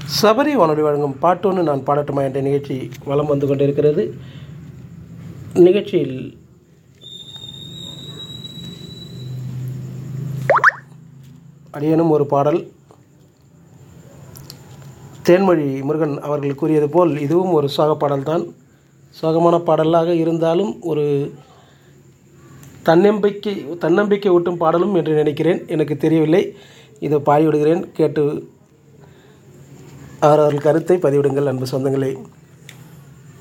சபரி வானொலி வழங்கும் பாட்டொன்று நான் பாடட்டுமா என்ற நிகழ்ச்சி வலம் வந்து கொண்டிருக்கிறது நிகழ்ச்சியில் அடியனும் ஒரு பாடல் தேன்மொழி முருகன் அவர்கள் கூறியது போல் இதுவும் ஒரு சோக பாடல்தான் சோகமான பாடலாக இருந்தாலும் ஒரு தன்னம்பிக்கை தன்னம்பிக்கை ஊட்டும் பாடலும் என்று நினைக்கிறேன் எனக்கு தெரியவில்லை இதை பாடிவிடுகிறேன் கேட்டு அவரவர்கள் கருத்தை பதிவிடுங்கள் அன்பு சொந்தங்களே